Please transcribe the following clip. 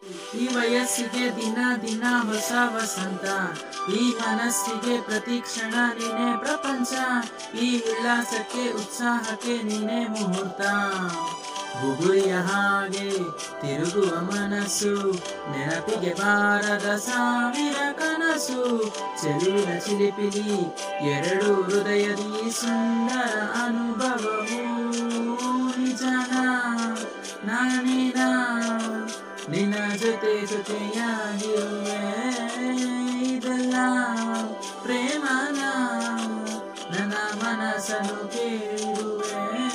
ಈ ವಯಸ್ಸಿಗೆ ದಿನ ದಿನ ಹೊಸ ವಸಂತ ಈ ಮನಸ್ಸಿಗೆ ಪ್ರತಿ ಕ್ಷಣ ನೀನೇ ಪ್ರಪಂಚ ಈ ಉಲ್ಲಾಸಕ್ಕೆ ಉತ್ಸಾಹಕ್ಕೆ ನೀನೇ ಮುಹೂರ್ತ ಬುಗುರಿಯ ಹಾಗೆ ತಿರುಗುವ ಮನಸ್ಸು ನೆನಪಿಗೆ ಬಾರದ ಸಾವಿರ ಕನಸು ಚೆಲುವಿನ ಚಿಲಿಪಿಲಿ ಎರಡು ಹೃದಯದಿ ಸುಂದರ ಅನುಭವವು ನಿಜನ ನಾನಿನ ನಿನ್ನ ಜೊತೆ ಜೊತೆಯಾಗಿರುವೆ ಇದೆಲ್ಲ ಪ್ರೇಮನ ನನ್ನ ಮನಸ್ಸನ್ನು ಕೇಳಿರುವೆ